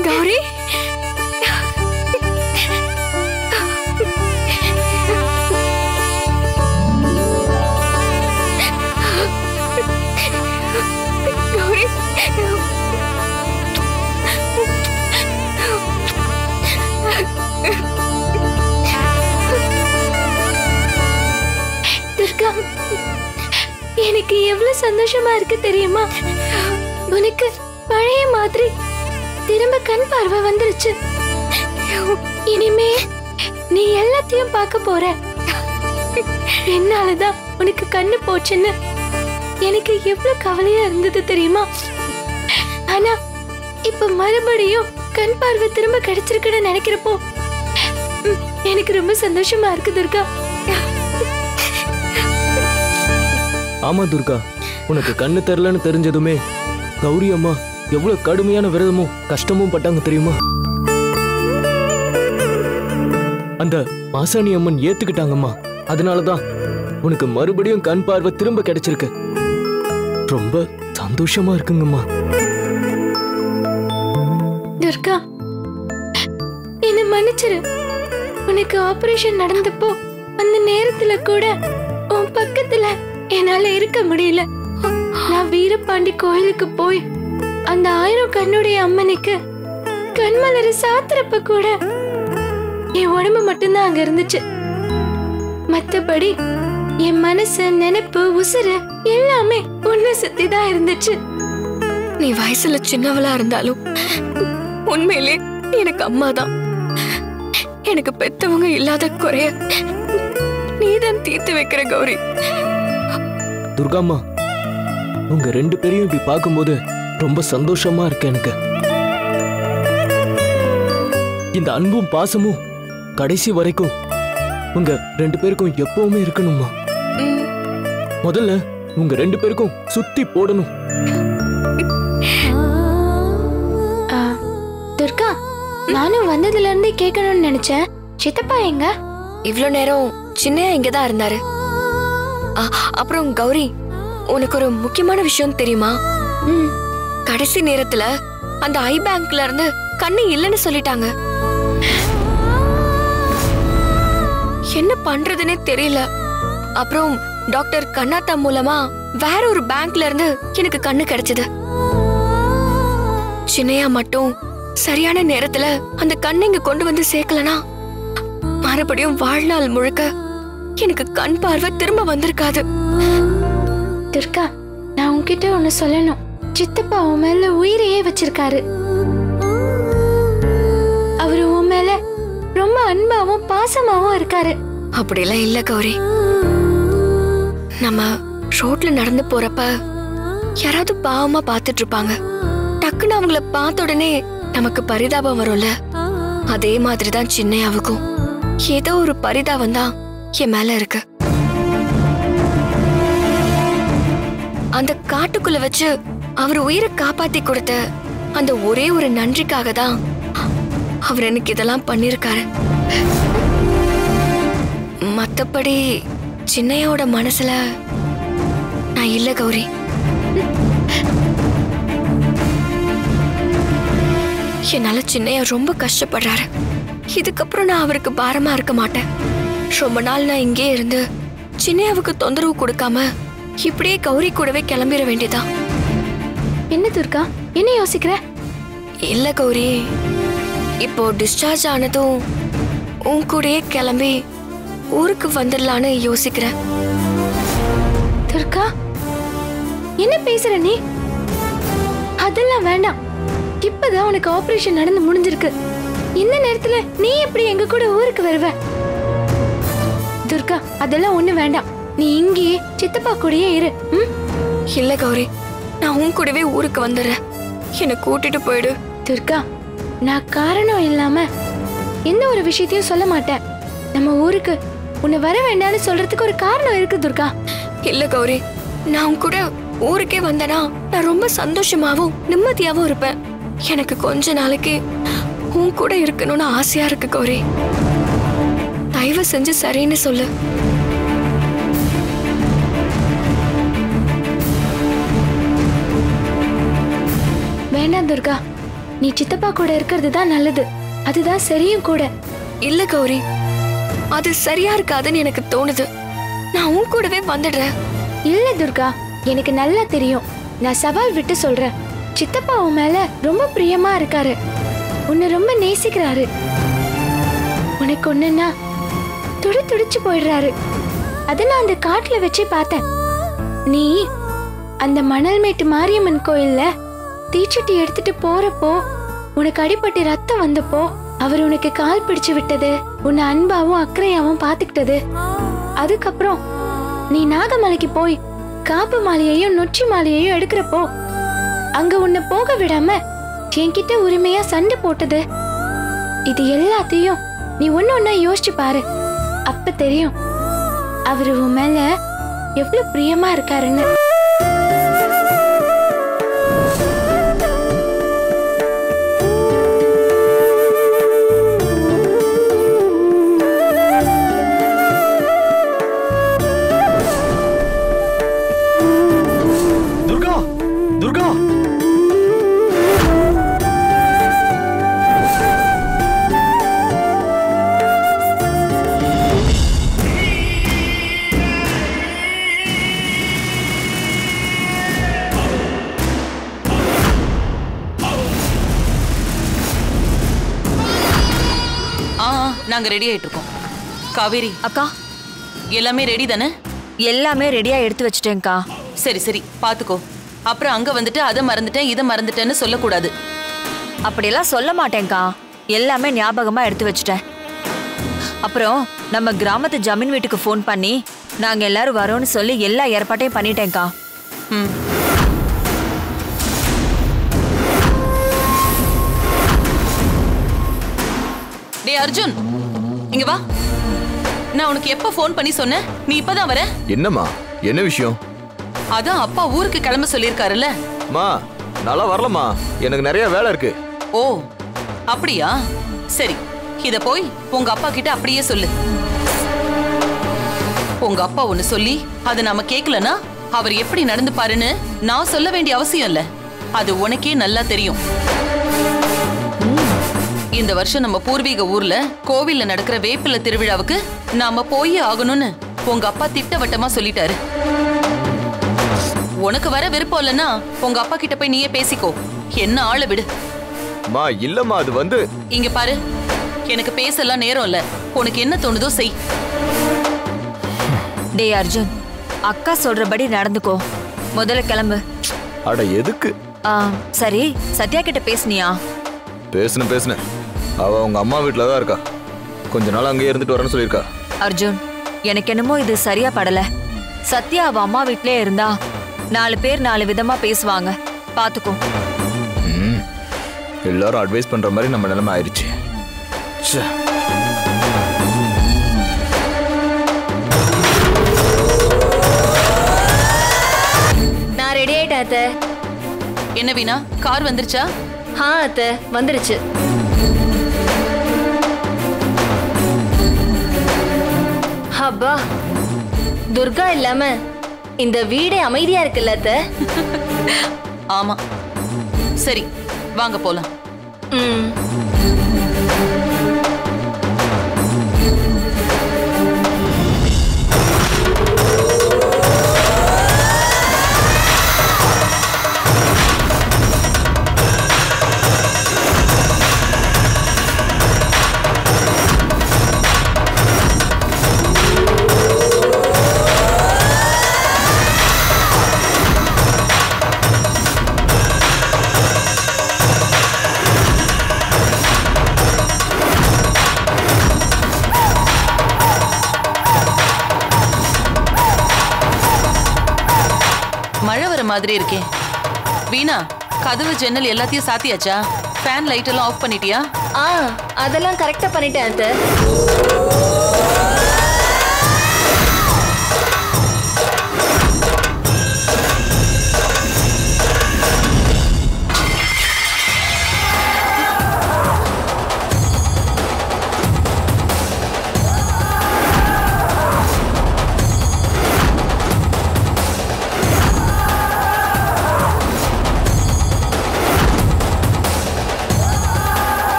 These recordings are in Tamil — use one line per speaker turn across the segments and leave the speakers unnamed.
கௌரி கௌரி
துர்கா எனக்கு எவ்வளவு சந்தோஷமா இருக்கு தெரியுமா உனக்கு பழைய மாதிரி திரும்ப கண் பார்வை வந்துருச்சு இனிமே நீ எல்லாத்தையும் பார்க்க போற என்னாலதான் உனக்கு கண்ணு போச்சுன்னு எனக்கு எவ்வளவு கவலையா இருந்தது தெரியுமா ஆனா இப்ப மறுபடியும் கண் பார்வை திரும்ப கிடைச்சிருக்குன்னு நினைக்கிறப்போ ம், எனக்கு ரொம்ப சந்தோஷமா இருக்கு துர்கா
ஆமா துர்கா உனக்கு கண்ணு தெரிலன்னு தெரிஞ்சதுமே கௌரி அம்மா எவ்வளவு கடுமையான விரதமும் கஷ்டமும் பட்டாங்க தெரியுமா அந்த மாசாணி அம்மன் ஏத்துக்கிட்டாங்கம்மா அதனாலதான் உனக்கு மறுபடியும் கண் பார்வை திரும்ப கிடைச்சிருக்கு ரொம்ப சந்தோஷமா இருக்குங்கம்மா
துர்கா என்ன மன்னிச்சிரு உனக்கு ஆபரேஷன் நடந்தப்போ அந்த நேரத்துல கூட உன் பக்கத்துல என்னால இருக்க முடியல நான் வீரபாண்டி கோயிலுக்கு போய் அந்த ஆயிரம் கண்ணுடைய அம்மனுக்கு கண்மலரை சாத்துறப்ப கூட என் உடம்பு மட்டும்தான் அங்க இருந்துச்சு மத்தபடி என் மனசு நினைப்பு உசுறு எல்லாமே உன்னை சுத்தி தான் இருந்துச்சு
நீ வயசுல சின்னவளா இருந்தாலும் உண்மையிலே நீ எனக்கு அம்மா தான் எனக்கு பெத்தவங்க இல்லாத குறைய நீதான் தீர்த்து வைக்கிற கௌரி
துர்காம்மா உங்க ரெண்டு பேரையும் இப்படி பார்க்கும்போது ரொம்ப சந்தோஷமா இருக்கு எனக்கு இந்த அன்பும் பாசமும் கடைசி வரைக்கும் உங்க ரெண்டு பேருக்கும் எப்பவுமே இருக்கணும்மா
ம்,
முதல்ல உங்க ரெண்டு பேருக்கும் சுத்தி போடணும்
ஆ, துர்கா நானும் வந்ததுல இருந்தே கேட்கணும்னு நினைச்சேன் சித்தப்பா எங்க
இவ்ளோ நேரம் சின்னையா இங்கதான் இருந்தாரு ஆ, அப்புறம் கௌரி உனக்கு ஒரு முக்கியமான விஷயம் தெரியுமா
ம்,
கடைசி நேரத்துல அந்த ஐ பேங்க்ல இருந்து கண்ணு இல்லைன்னு சொல்லிட்டாங்க என்ன பண்றதுன்னே தெரியல அப்புறம் டாக்டர் கண்ணாத்தா மூலமா வேற ஒரு பேங்க்ல இருந்து எனக்கு கண்ணு கிடைச்சது சின்னையா மட்டும் சரியான நேரத்துல அந்த கண்ணை இங்க கொண்டு வந்து சேர்க்கலனா மறுபடியும் வாழ்நாள் முழுக்க எனக்கு கண் பார்வை திரும்ப வந்திருக்காது
துர்கா நான் உன்கிட்ட ஒண்ணு சொல்லணும் சித்தப்பா உன் மேல உயிரையே வச்சிருக்காரு அவரு உன் மேல ரொம்ப அன்பாவும் பாசமாவும் இருக்காரு
அப்படிலாம் இல்ல கௌரி நம்ம ரோட்ல நடந்து போறப்ப யாராவது பாவமா பார்த்துட்டு இருப்பாங்க டக்குன்னு அவங்கள பார்த்த உடனே நமக்கு பரிதாபம் வரும்ல அதே மாதிரிதான் சின்னையாவுக்கும் ஏதோ ஒரு பரிதாபம் தான் என் மேல இருக்கு அந்த காட்டுக்குள்ள வச்சு அவர் உயிரை காப்பாத்தி கொடுத்த அந்த ஒரே ஒரு நன்றிக்காக தான் அவர் எனக்கு இதெல்லாம் பண்ணிருக்காரு மத்தபடி சின்னையோட மனசுல நான் இல்ல கௌரி என்னால சின்னையா ரொம்ப கஷ்டப்படுறாரு இதுக்கப்புறம் நான் அவருக்கு பாரமா இருக்க மாட்டேன் ரொம்ப நாள் நான் இங்கே இருந்து சின்னையாவுக்கு தொந்தரவு கொடுக்காம இப்படியே கௌரி கூடவே கிளம்பிட வேண்டியதா
என்ன துர்கா என்ன யோசிக்கிற
இல்ல கௌரி இப்போ டிஸ்சார்ஜ் ஆனதும் உன் கூடயே கிளம்பி ஊருக்கு வந்துடலான்னு யோசிக்கிறேன்
துர்கா என்ன பேசுற நீ அதெல்லாம் வேண்டாம் இப்பதான் உனக்கு ஆபரேஷன் நடந்து முடிஞ்சிருக்கு இந்த நேரத்துல நீ எப்படி எங்க கூட ஊருக்கு வருவ துர்கா அதெல்லாம் ஒண்ணு வேண்டாம் நீ இங்கேயே சித்தப்பா கூடயே இரு ம்?
இல்ல கௌரி நான் உன் கூடவே ஊருக்கு வந்துடுறேன் என்னை கூட்டிட்டு போயிடு
துர்கா நான் காரணம் இல்லாம எந்த ஒரு விஷயத்தையும் சொல்ல மாட்டேன் நம்ம ஊருக்கு உன்னை வர வேண்டாம்னு சொல்றதுக்கு ஒரு காரணம் இருக்கு துர்கா
இல்ல கௌரி நான் உன் கூட ஊருக்கே வந்தேனா நான் ரொம்ப சந்தோஷமாவும் நிம்மதியாவும் இருப்பேன் எனக்கு கொஞ்ச நாளைக்கு உன் கூட இருக்கணும்னு ஆசையா இருக்கு கௌரி தயவு செஞ்சு சரின்னு சொல்லு
வேண்டாம் துர்கா நீ சித்தப்பா கூட இருக்கிறது தான் நல்லது அதுதான் சரியும் கூட
இல்ல கௌரி அது சரியா இருக்காதுன்னு எனக்கு தோணுது நான் உன் கூடவே வந்துடுறேன்
இல்ல துர்கா எனக்கு நல்லா தெரியும் நான் சவால் விட்டு சொல்றேன் சித்தப்பா உன் மேல ரொம்ப பிரியமா இருக்காரு உன்னை ரொம்ப நேசிக்கிறாரு உனக்கு ஒண்ணுன்னா துடி துடிச்சு போயிடுறாரு அதை நான் அந்த காட்டுல வச்சு பார்த்தேன் நீ அந்த மணல்மேட்டு மாரியம்மன் கோயில்ல தீச்சட்டி எடுத்துட்டு போறப்போ உனக்கு அடிபட்டு ரத்தம் வந்தப்போ அவர் உனக்கு கால் பிடிச்சு விட்டது உன்னை அன்பாவும் அக்கறையாவும் பாத்துக்கிட்டது அதுக்கப்புறம் நீ நாகமலைக்கு போய் காப்பு மாலையையும் நொச்சி மாலையையும் எடுக்கிறப்போ அங்க உன்னை போக விடாம என்கிட்ட உரிமையா சண்டை போட்டது இது எல்லாத்தையும் நீ ஒண்ணு ஒண்ணா யோசிச்சு பாரு அப்ப தெரியும் அவரு உன் மேல எவ்வளவு பிரியமா இருக்காருன்னு
துர்கா துர்கா
ஆ ஆ, நாங்க ரெடி ஆயிட்டு இருக்கோம் காவேரி
அக்கா
எல்லாமே ரெடி தானே
எல்லாமே ரெடியா எடுத்து வச்சிட்டேன்க்கா
சரி சரி பாத்துக்கோ அப்புறம் அங்க வந்துட்டு அதை மறந்துட்டேன் இதை மறந்துட்டேன்னு சொல்லக்கூடாது
அப்படியெல்லாம் சொல்ல மாட்டேன்க்கா எல்லாமே ஞாபகமா எடுத்து வச்சிட்டேன் அப்புறம் நம்ம கிராமத்து ஜமீன் வீட்டுக்கு ஃபோன் பண்ணி நாங்க எல்லாரும் வரோம்னு சொல்லி எல்லா ஏற்பாட்டையும் பண்ணிட்டேன்க்கா
ம் டேய் அர்ஜுன் இங்க வா நான் உனக்கு எப்ப ஃபோன் பண்ணி சொன்னேன் நீ இப்பதான் வர
என்னம்மா என்ன விஷயம்
அதான் அப்பா ஊருக்கு கிளம்ப சொல்லியிருக்காருல்ல
மா நல்லா வரலம்மா எனக்கு நிறைய வேலை இருக்கு
ஓ அப்படியா சரி இத போய் உங்க அப்பா கிட்ட அப்படியே சொல்லு உங்க அப்பா ஒண்ணு சொல்லி அது நாம கேக்கலனா அவர் எப்படி நடந்து பாருன்னு நான் சொல்ல வேண்டிய அவசியம் இல்ல அது உனக்கே நல்லா தெரியும் இந்த வருஷம் நம்ம பூர்வீக ஊர்ல கோவில்ல நடக்கிற வேப்பில திருவிழாவுக்கு நாம போயே ஆகணும்னு உங்க அப்பா திட்டவட்டமா சொல்லிட்டாரு உனக்கு வர விருப்பம் இல்லைன்னா உங்க அப்பா கிட்ட போய் நீயே பேசிக்கோ என்ன ஆளை விடு
மா இல்லம்மா அது வந்து
இங்க பாரு எனக்கு பேசலாம் நேரம் இல்ல உனக்கு என்ன தோணுதோ செய்
டேய் அர்ஜுன் அக்கா சொல்றபடி நடந்துக்கோ முதல்ல கிளம்பு
அட எதுக்கு
ஆ, சரி சத்யா கிட்ட பேசுனியா
பேசுன பேசுன அவ உங்க அம்மா வீட்டில் தான் இருக்கா கொஞ்ச நாள் அங்கேயே இருந்துட்டு வரேன்னு சொல்லியிருக்கா
அர்ஜுன் எனக்கு என்னமோ இது சரியா படல சத்யா அவ அம்மா வீட்லயே இருந்தா நாலு பேர் நாலு விதமா பேசுவாங்க பாத்துக்கோ
ம் எல்லாரும் அட்வைஸ் பண்ற மாதிரி நம்ம நிலைமை ஆயிடுச்சு ச்சே.
நான் ரெடி ஆயிட்டேன் அத்தை
என்ன வீணா கார் வந்துருச்சா
ஆ அத்தை வந்துருச்சு அப்பா துர்கா இல்லாம இந்த வீடே அமைதியா இருக்குல்ல அத்தை
ஆமா சரி வாங்க போலாம்
ம்
மழை வர மாதிரி இருக்கே வீணா கதவு ஜன்னல் எல்லாத்தையும் சாத்தியாச்சா ஃபேன் லைட் எல்லாம் ஆஃப் பண்ணிட்டியா
ஆ அதெல்லாம் கரெக்டா பண்ணிட்டேன் அத்தை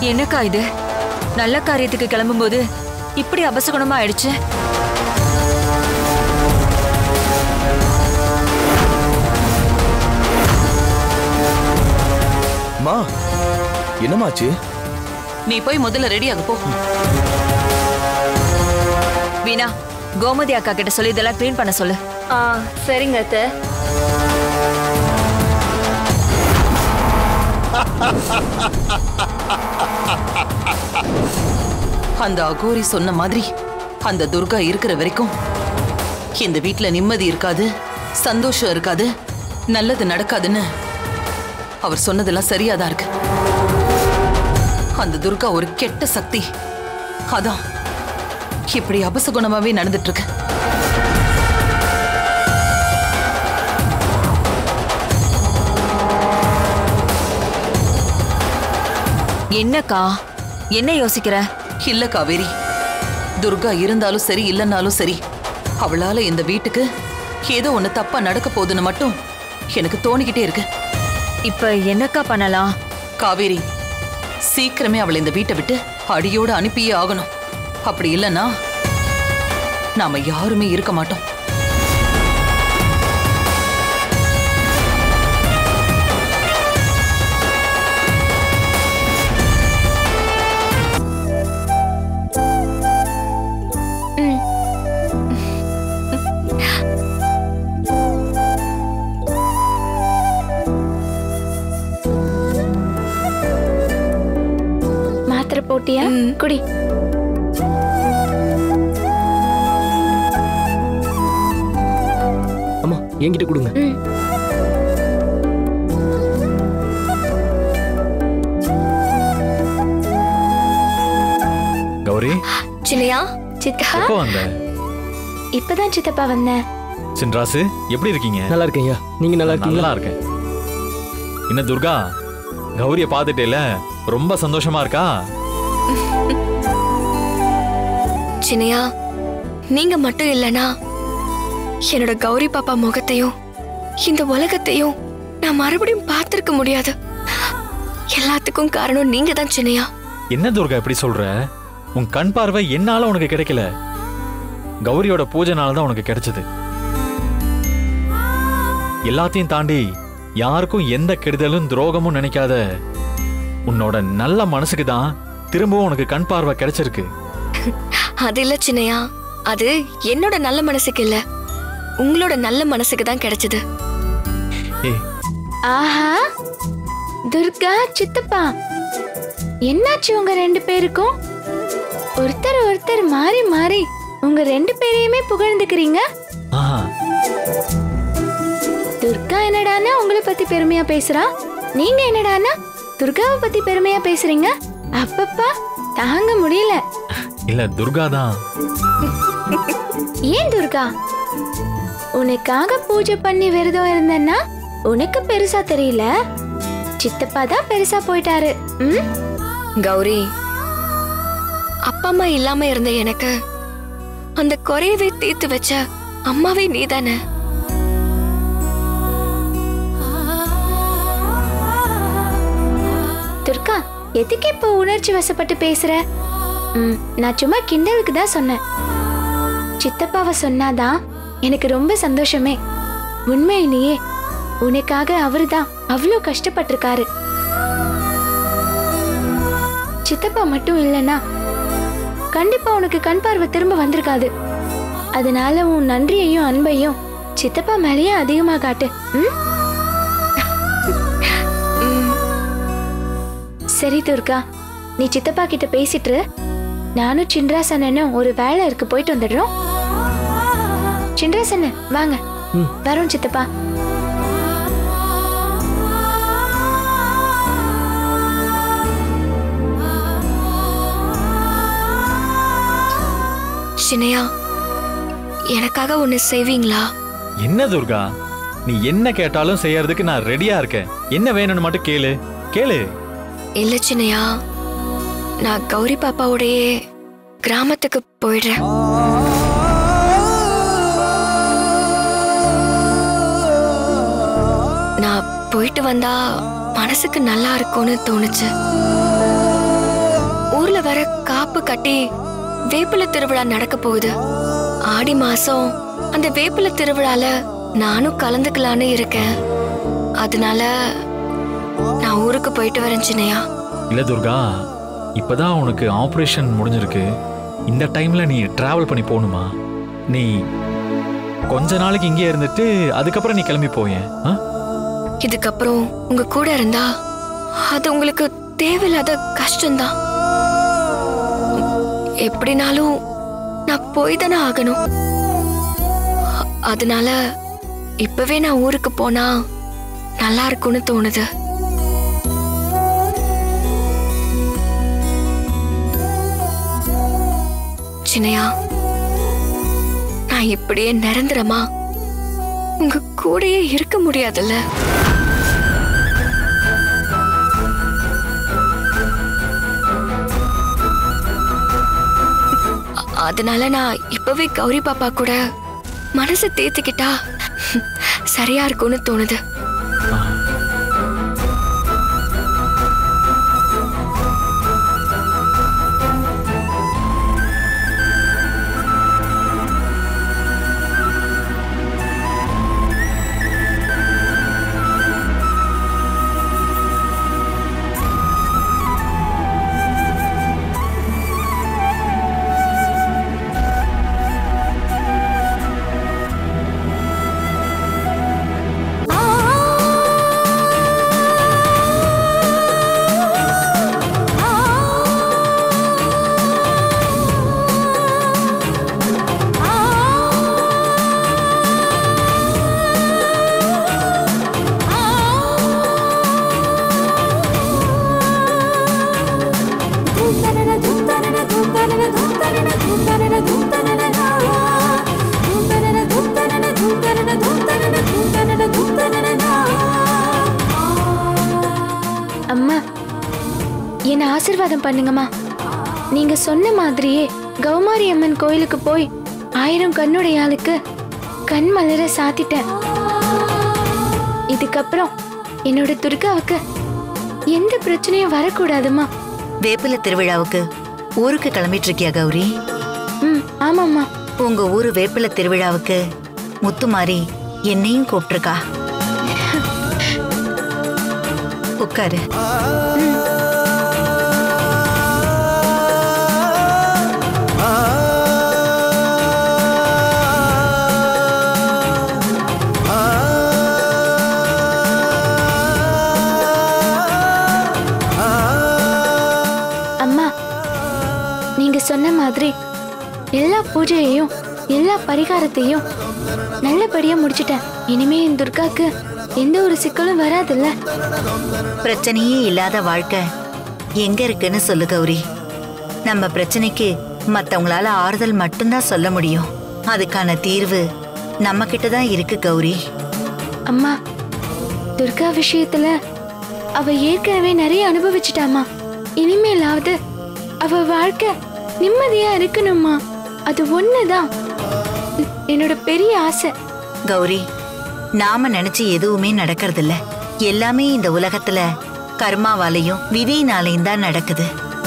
என்னக்கா இது நல்ல காரியத்துக்கு கிளம்பும்போது இப்படி அபசகுணமா ஆயிடுச்சு
அம்மா என்னமாச்சு
நீ போய் முதல்ல ரெடி ஆகு போ
வீணா கோமதி அக்கா கிட்ட சொல்லி இதெல்லாம் க்ளீன் பண்ண சொல்லு
ஆ சரிங்க அத்தை
அந்த அகோரி சொன்ன மாதிரி அந்த துர்கா இருக்கிற வரைக்கும் இந்த வீட்ல நிம்மதி இருக்காது சந்தோஷம் இருக்காது நல்லது நடக்காதுன்னு அவர் சொன்னதெல்லாம் சரியாதான் இருக்கு அந்த துர்கா ஒரு கெட்ட சக்தி அதான் இப்படி அபசகுணமாவே நடந்துட்டு இருக்கு
என்னக்கா என்ன யோசிக்கிற
இல்ல காவேரி துர்கா இருந்தாலும் சரி இல்லைன்னாலும் சரி அவளால இந்த வீட்டுக்கு ஏதோ ஒண்ணு தப்பா நடக்க போகுதுன்னு மட்டும் எனக்கு தோணிக்கிட்டே இருக்கு
இப்ப என்னக்கா பண்ணலாம்
காவேரி சீக்கிரமே அவளை இந்த வீட்டை விட்டு அடியோட அனுப்பியே ஆகணும் அப்படி இல்லைன்னா நாம யாருமே இருக்க மாட்டோம்
மாத்திரை போட்டியா குடி
அம்மா என்கிட்ட கொடுங்க
ம்
கௌரி
சின்னையா
சித்தப்பா
எப்போ வந்த
இப்பதான் சித்தப்பா வந்தேன்
சின்ராசு எப்படி இருக்கீங்க
நல்லா இருக்கேன் ஐயா நீங்க நல்லா இருக்கீங்களா
நல்லா இருக்கேன் என்ன துர்கா கௌரிய பார்த்துட்டேல ரொம்ப சந்தோஷமா இருக்கா
சின்னையா நீங்க மட்டும் இல்லனா என்னோட கௌரி பாப்பா முகத்தையும் இந்த உலகத்தையும் நான் மறுபடியும் பார்த்திருக்க முடியாது எல்லாத்துக்கும் காரணம் நீங்க தான் சின்னையா
என்ன துர்கா இப்படி சொல்ற உன் கண் பார்வை என்னால உனக்கு கிடைக்கல கௌரியோட பூஜைனால தான் உனக்கு கிடைச்சது எல்லாத்தையும் தாண்டி யாருக்கும் எந்த கெடுதலும் துரோகமும் நினைக்காத உன்னோட நல்ல மனசுக்கு தான் திரும்பவும் உனக்கு கண் பார்வை கிடைச்சிருக்கு
அது இல்ல சின்னையா அது என்னோட நல்ல மனசுக்கு இல்ல உங்களோட நல்ல மனசுக்கு தான் கிடைச்சது
ஏய்
ஆஹா துர்கா சித்தப்பா என்னாச்சு உங்க ரெண்டு பேருக்கும் ஒருத்தர் ஒருத்தர் மாறி மாறி உங்க ரெண்டு பேரையுமே புகழ்ந்துக்கிறீங்க
ஆஹா
துர்கா என்னடான்னா உங்களை பத்தி பெருமையா பேசுறா நீங்க என்னடான்னா துர்காவை பத்தி பெருமையா பேசுறீங்க அப்பப்பா தாங்க முடியல
இல்ல துர்கா தான்
ஏன் துர்கா உனக்காக பூஜை பண்ணி விரதம் இருந்தேன்னா உனக்கு பெருசா தெரியல சித்தப்பா தான் பெருசா போயிட்டாரு ம்
கௌரி அப்பா அம்மா இல்லாம இருந்த எனக்கு அந்த குறையவே தீர்த்து வச்ச அம்மாவே நீதானே
துர்கா எதுக்கு இப்போ உணர்ச்சி வசப்பட்டு பேசுற ம், நான் சும்மா கிண்டலுக்கு தான் சொன்னேன் சித்தப்பாவை சொன்னாதான் எனக்கு ரொம்ப சந்தோஷமே உண்மையிலேயே உனக்காக அவருதான் அவ்வளோ கஷ்டப்பட்டிருக்காரு சித்தப்பா மட்டும் இல்லைன்னா கண்டிப்பா உனக்கு கண் பார்வை திரும்ப வந்திருக்காது அதனால உன் நன்றியையும் அன்பையும் சித்தப்பா மேலேயே அதிகமா காட்டு ம்? சரி துர்கா நீ சித்தப்பா கிட்ட பேசிட்டு இரு. நானும் சின்ராசனும் ஒரு வேலை இருக்கு போயிட்டு வந்துடுறோம் சின்ராசன் வாங்க
ம்.
வரோம் சித்தப்பா
சின்னையா எனக்காக ஒண்ணு செய்வீங்களா
என்ன துர்கா நீ என்ன கேட்டாலும் செய்யறதுக்கு நான் ரெடியா இருக்கேன் என்ன வேணும்னு மட்டும் கேளு கேளு
இல்ல சின்னையா நான் கௌரி பாப்பாவோடயே கிராமத்துக்கு போயிடுறேன் நான் போயிட்டு வந்தா மனசுக்கு நல்லா இருக்கும்னு தோணுச்சு ஊர்ல வர காப்பு கட்டி வேப்பில திருவிழா நடக்க போகுது ஆடி மாசம் அந்த வேப்பில திருவிழால நானும் கலந்துக்கலான்னு இருக்கேன் அதனால நான் ஊருக்கு போயிட்டு வரேன் சின்னையா
இல்ல துர்கா இப்பதான் உனக்கு ஆபரேஷன் முடிஞ்சிருக்கு இந்த டைம்ல நீ டிராவல் பண்ணி போகணுமா நீ கொஞ்ச நாளைக்கு இங்கே இருந்துட்டு அதுக்கப்புறம் நீ கிளம்பி போயேன் ஆ?
இதுக்கப்புறம் உங்க கூட இருந்தா அது உங்களுக்கு தேவையில்லாத கஷ்டம்தான் எப்படினாலும் நான் போய் தானே ஆகணும் அ- அதனால இப்பவே நான் ஊருக்கு போனா நல்லா இருக்கும்னு தோணுது சின்னையா நான் இப்படியே நிரந்தரமா உங்க கூடயே இருக்க முடியாதுல்ல அ- அதனால நான் இப்பவே கௌரி பாப்பா கூட மனசை தேத்திக்கிட்டா சரியா இருக்கும்னு தோணுது
அம்மா என்ன ஆசீர்வாதம் பண்ணுங்கம்மா நீங்க சொன்ன மாதிரியே கௌமாரி அம்மன் கோயிலுக்கு போய் ஆயிரம் கண்ணுடைய ஆளுக்கு கண் மலர சாத்திட்டேன் இதுக்கப்புறம் என்னோட துர்காவுக்கு எந்த பிரச்சனையும் வரக்கூடாதும்மா
வேப்பில திருவிழாவுக்கு ஊருக்கு கிளம்பிட்டு இருக்கியா கௌரி
ம் ஆமாம்மா
உங்க ஊரு வேப்பில திருவிழாவுக்கு முத்துமாரி என்னையும் கூப்பிட்டிருக்கா உட்காரு
அம்மா நீங்க சொன்ன மாதிரி எல்லா பூஜையையும் எல்லா பரிகாரத்தையும் நல்லபடியா முடிச்சிட்டேன் இனிமே என் துர்காக்கு எந்த ஒரு சிக்கலும் வராதுல்ல
பிரச்சனையே இல்லாத வாழ்க்கை எங்க இருக்குன்னு சொல்லு கௌரி நம்ம பிரச்சனைக்கு மத்தவங்களால ஆறுதல் மட்டும்தான் சொல்ல முடியும் அதுக்கான தீர்வு நம்ம கிட்ட தான் இருக்கு கௌரி
அம்மா துர்கா விஷயத்துல அவ ஏற்கனவே நிறைய அனுபவிச்சிட்டாமா இனிமேலாவது அவ வாழ்க்கை நிம்மதியா இருக்கணும்மா அது ஒண்ணுதான் எ- என்னோட பெரிய ஆசை
கௌரி நாம நினைச்சு எதுவுமே நடக்கறதில்ல எல்லாமே இந்த உலகத்துல கர்மாவாலையும் விதியினாலையும் தான் நடக்குது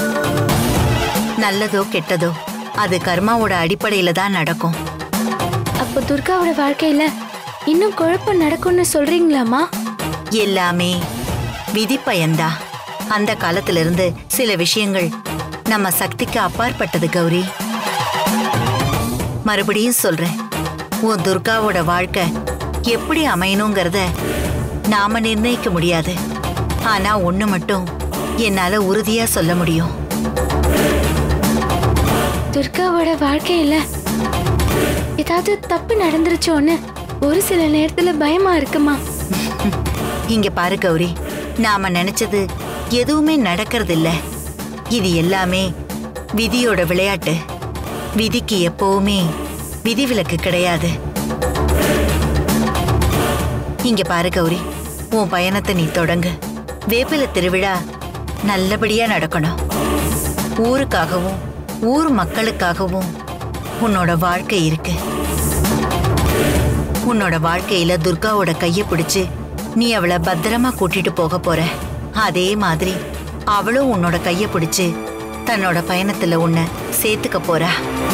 நல்லதோ கெட்டதோ அது கர்மாவோட அடிப்படையில தான் நடக்கும்
அப்போ துர்காவோட வாழ்க்கையில இன்னும் குழப்பம் நடக்கும்னு சொல்றீங்களாம்மா
எல்லாமே விதி பயன்தா அந்த காலத்துல இருந்து சில விஷயங்கள் நம்ம சக்திக்கு அப்பாற்பட்டது கௌரி மறுபடியும் சொல்றேன் உன் துர்காவோட வாழ்க்கை எப்படி அமையணுங்கிறத நாம நிர்ணயிக்க முடியாது ஆனா ஒண்ணு மட்டும் என்னால உறுதியா சொல்ல முடியும்
துர்காவோட வாழ்க்கையில ஏதாவது தப்பு நடந்துருச்சோன்னு ஒரு சில நேரத்துல பயமா இருக்குமா
இங்க பாரு கௌரி நாம நினைச்சது எதுவுமே நடக்கிறது இல்ல இது எல்லாமே விதியோட விளையாட்டு விதிக்கு எப்பவுமே விதிவிலக்கு கிடையாது இங்க பாரு கௌரி உன் பயணத்தை நீ தொடங்கு வேப்பில திருவிழா நல்லபடியா நடக்கணும் ஊருக்காகவும் ஊர் மக்களுக்காகவும் உன்னோட வாழ்க்கை இருக்கு உன்னோட வாழ்க்கையில துர்காவோட கைய பிடிச்சு நீ அவளை பத்திரமா கூட்டிட்டு போக போற அதே மாதிரி அவளும் உன்னோட கைய பிடிச்சு தன்னோட பயணத்துல உன்னை சேர்த்துக்க போறா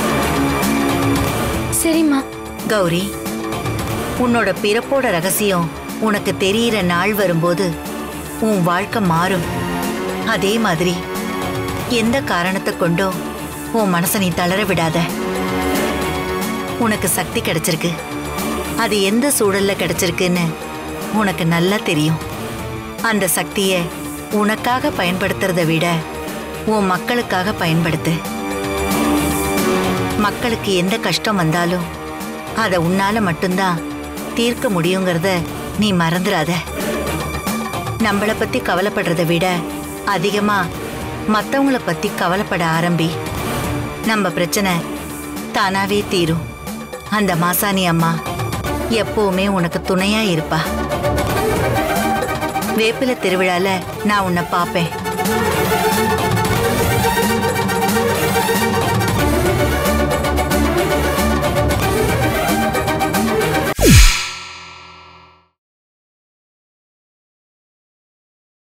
சரிம்மா
கௌரி உன்னோட பிறப்போட ரகசியம் உனக்கு தெரியிற நாள் வரும்போது உன் வாழ்க்கை மாறும் அதே மாதிரி எந்த காரணத்தை கொண்டோ உன் மனசை நீ தளர விடாத உனக்கு சக்தி கிடைச்சிருக்கு அது எந்த சூழல்ல கிடைச்சிருக்குன்னு உனக்கு நல்லா தெரியும் அந்த சக்தியை உனக்காக பயன்படுத்துறத விட உன் மக்களுக்காக பயன்படுத்து மக்களுக்கு எந்த கஷ்டம் வந்தாலும் அதை உன்னால மட்டும்தான் தீர்க்க முடியுங்கிறத நீ மறந்துடாத நம்மளை பத்தி கவலைப்படுறத விட அதிகமா மத்தவங்கள பத்தி கவலைப்பட ஆரம்பி நம்ம பிரச்சனை தானாவே தீரும் அந்த மாசாணி அம்மா எப்பவுமே உனக்கு துணையா இருப்பா வேப்பில திருவிழால நான் உன்னை பாப்பேன்